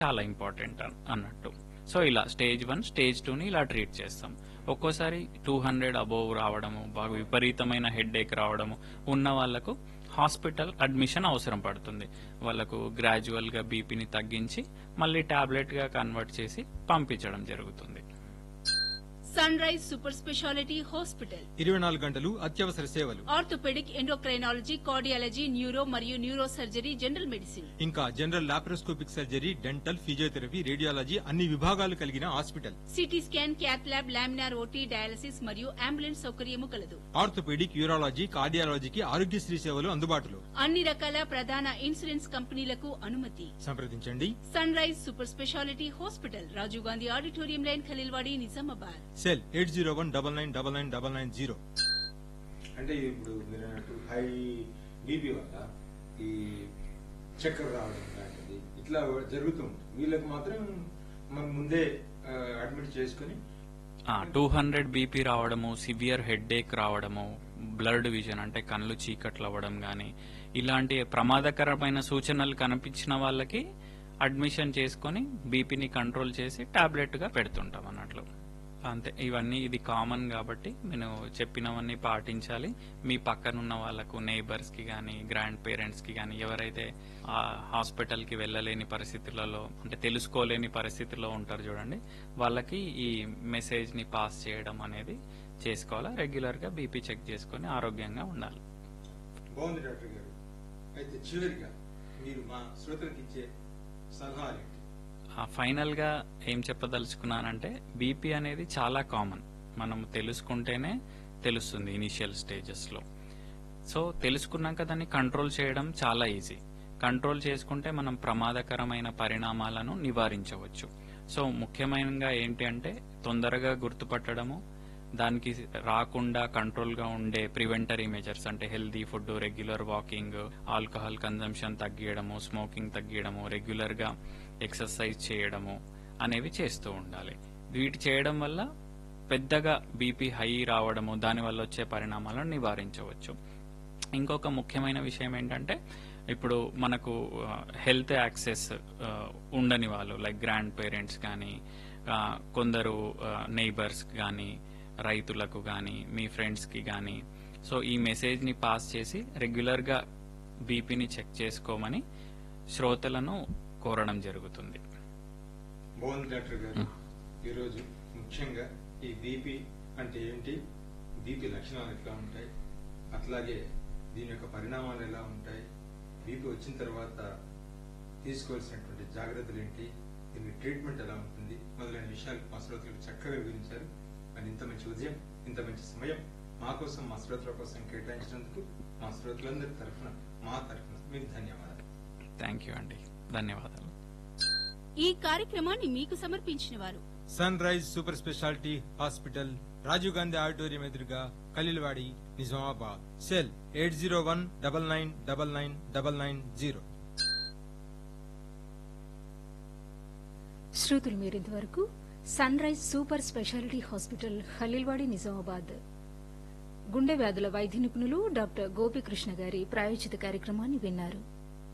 చాలా ఇంపార్టెంట్ అన్- అన్నట్టు సో ఇలా స్టేజ్ వన్ స్టేజ్ టూని ఇలా ట్రీట్ చేస్తాం ఒక్కోసారి టూ హండ్రెడ్ అబోవ్ రావడము బాగా విపరీతమైన హెడ్ ఏక్ రావడము ఉన్న వాళ్ళకు హాస్పిటల్ అడ్మిషన్ అవసరం పడుతుంది వాళ్ళకు గ్రాడ్యువల్ గా బీపీని తగ్గించి మళ్ళీ టాబ్లెట్ గా కన్వర్ట్ చేసి పంపించడం జరుగుతుంది sunrise super speciality hospital ఇరవై నాలుగు గంటలు అత్యవసర సేవలు ఆర్థోపెడిక్ ఎండోక్రైనాలజీ కార్డియాలజీ న్యూరో మరియు న్యూరో సర్జరీ జనరల్ మెడిసిన్ ఇంకా general laparoscopic surgery dental physiotherapy radiology అన్ని విభాగాలు కలిగిన hospital CT scan cath lab laminar OT dialysis మరియు అంబులెన్స్ సౌకర్యము కలదు ఆర్థోపెడిక్ యూరాలజీ కార్డియాలజీకి ఆరోగ్యశ్రీ సేవలు అందుబాటులో అన్ని రకాల ప్రధాన ఇన్సూరెన్స్ కంపెనీలకు అనుమతి సంప్రదించండి sunrise super speciality hospital Rajiv Gandhi auditorium line Khaleelwadi Nizamabad cell eight zero one double nine double nine double nine zero అంటే ఇప్పుడు మీరు అన్నట్టు హై బీపీ వల్ల ఈ చక్కెర రావడం లాంటిది ఇట్లా జరుగుతూ ఉంటుంది వీళ్ళకి మాత్రం మనం ముందే అడ్మిట్ చేసుకుని టూ హండ్రెడ్ బీపీ రావడము సివియర్ హెడ్ ఏక్ రావడము బ్లడ్ విజన్ అంటే కళ్ళు చీకట్లు అవ్వడం కానీ ఇలాంటి ప్రమాదకరమైన సూచనలు కనిపించిన వాళ్ళకి అడ్మిషన్ చేసుకొని బీపీని కంట్రోల్ చేసి టాబ్లెట్ గా పెడుతుంటాం అన్నట్లు అంతే ఇవన్నీ ఇది కామన్ కాబట్టి నేను చెప్పినవన్నీ పాటించాలి మీ పక్కనున్న వాళ్ళకు నైబర్స్ కి కానీ గ్రాండ్ పేరెంట్స్ కి కానీ ఎవరైతే ఆ హాస్పిటల్ కి వెళ్ళలేని పరిస్థితులలో అంటే తెలుసుకోలేని పరిస్థితిలో ఉంటారు చూడండి వాళ్ళకి ఈ మెసేజ్ ని పాస్ చేయడం అనేది చేసుకోవాలా రెగ్యులర్ గా బీపీ చెక్ చేసుకొని ఆరోగ్యంగా ఉండాలి బాగుంది డాక్టర్ గారు అయితే చివరిగా మీరు మా శ్రోతలకు ఇచ్చే సలహాలు ఏంటి ఆ ఫైనల్ గా ఏం చెప్పదలుచుకున్నానంటే బీపీ అనేది చాలా కామన్ మనం తెలుసుకుంటేనే తెలుస్తుంది ఇనిషియల్ స్టేజెస్ లో సో తెలుసుకున్నాక దాన్ని కంట్రోల్ చేయడం చాలా ఈజీ కంట్రోల్ చేసుకుంటే మనం ప్రమాదకరమైన పరిణామాలను నివారించవచ్చు సో ముఖ్యమైనగా ఏంటి అంటే తొందరగా గుర్తుపట్టడము దానికి రాకుండా కంట్రోల్ గా ఉండే ప్రివెంటరీ మెజర్స్ అంటే healthy food regular walking alcohol consumption తగ్గియడము స్మోకింగ్ తగ్గియడము రెగ్యులర్ గా ఎక్సర్సైజ్ చేయడము అనేవి చేస్తూ ఉండాలి వీటి చేయడం వల్ల పెద్దగా బీపీ హై రావడము దానివల్ల వచ్చే పరిణామాలను నివారించవచ్చు ఇంకొక ముఖ్యమైన విషయం ఏంటంటే ఇప్పుడు మనకు హెల్త్ యాక్సెస్ ఉండని వాళ్ళు లైక్ గ్రాండ్ పేరెంట్స్ కానీ కొందరు నైబర్స్ కానీ రైతులకు కానీ మీ ఫ్రెండ్స్కి కానీ సో ఈ మెసేజ్ని పాస్ చేసి రెగ్యులర్గా బీపీని చెక్ చేసుకోమని శ్రోతలను కోరడం జరుగుతుంది బాగుంది డాక్టర్ గారు ఈరోజు ముఖ్యంగా ఈ బీపీ అంటే ఏంటి బీపీ లక్షణాలు ఎట్లా ఉంటాయి అట్లాగే దీని యొక్క పరిణామాలు ఎలా ఉంటాయి బీపీ వచ్చిన తర్వాత తీసుకోవాల్సినటువంటి జాగ్రత్తలు ఏంటి దీని ట్రీట్మెంట్ ఎలా ఉంటుంది మొదలైన విషయాలు మా శ్రోతలకు చక్కగా వివరించారు మరి ఇంత మంచి ఉదయం ఇంత మంచి సమయం మా కోసం మా శ్రోతల కోసం కేటాయించినందుకు మా శ్రోతలందరి తరఫున మా తరఫున మీకు ధన్యవాదాలు థ్యాంక్ యూ అండి ధన్యవాదాలు ఈ కార్యక్రమాన్ని మీకు సమర్పించిన వారు sunrise super speciality hospital Rajiv Gandhi auditorium ఎదురుగా Khaleelwadi Nizamabad cell eight zero one double nine double nine double nine zero శ్రోతలు మీరింతవరకు sunrise super speciality hospital Khaleelwadi Nizamabad గుండె వ్యాధుల వైద్య నిపుణులు డాక్టర్ గోపికృష్ణ గారి ప్రాయోజిత కార్యక్రమాన్ని విన్నారు